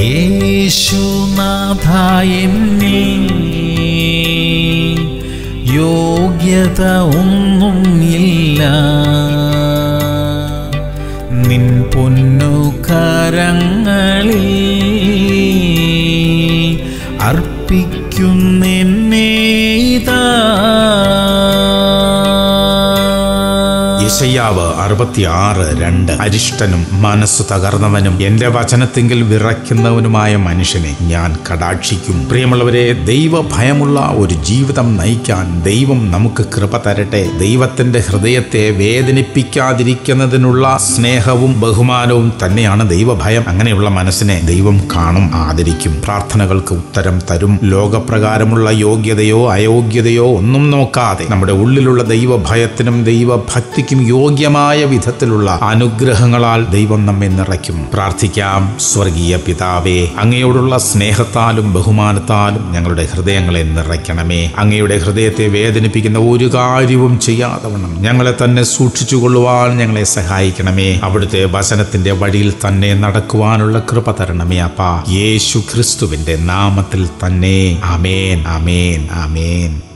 യേശുനാഥ എന്നിൽ യോഗ്യത ഒന്നും ഇല്ല നിൻ പൊന്നു കരങ്ങളിൽ അർപ്പിക്കുന്നെന്നെ ഇതാ യശയ്യാവ് അറുപത്തിയാറ് രണ്ട് അരിഷ്ടനും മനസ്സു തകർന്നവനും എന്റെ വചനത്തിങ്കിൽ വിറയ്ക്കുന്നവനുമായ മനുഷ്യനെ ഞാൻ കടാക്ഷിക്കും പ്രിയമുള്ളവരെ ദൈവ ഭയമുള്ള ഒരു ജീവിതം നയിക്കാൻ ദൈവം നമുക്ക് കൃപ തരട്ടെ ദൈവത്തിന്റെ ഹൃദയത്തെ വേദനിപ്പിക്കാതിരിക്കുന്നതിനുള്ള സ്നേഹവും ബഹുമാനവും തന്നെയാണ് ദൈവഭയം അങ്ങനെയുള്ള മനസ്സിനെ ദൈവം കാണും ആദരിക്കും പ്രാർത്ഥനകൾക്ക് ഉത്തരം തരും ലോകപ്രകാരമുള്ള യോഗ്യതയോ അയോഗ്യതയോ ഒന്നും നോക്കാതെ നമ്മുടെ ഉള്ളിലുള്ള ദൈവഭയത്തിനും ദൈവഭക്തിക്കും യോഗ്യമായ വിധത്തിലുള്ള അനുഗ്രഹങ്ങളാൽ ദൈവം നമ്മെ നിറയ്ക്കും പ്രാർത്ഥിക്കാം സ്വർഗീയ പിതാവേ അങ്ങയോടുള്ള സ്നേഹത്താലും ബഹുമാനത്താലും ഞങ്ങളുടെ ഹൃദയങ്ങളെ നിറയ്ക്കണമേ അങ്ങയുടെ ഹൃദയത്തെ വേദനിപ്പിക്കുന്ന ഒരു കാര്യവും ചെയ്യാതെ വണ്ണം ഞങ്ങളെ തന്നെ സൂക്ഷിച്ചുകൊള്ളുവാൻ ഞങ്ങളെ സഹായിക്കണമേ അവിടുത്തെ വചനത്തിന്റെ വഴിയിൽ തന്നെ നടക്കുവാനുള്ള കൃപ തരണമേ അപ്പ യേശു ക്രിസ്തുവിന്റെ നാമത്തിൽ തന്നെ അമേൻ അമേൻ അമേൻ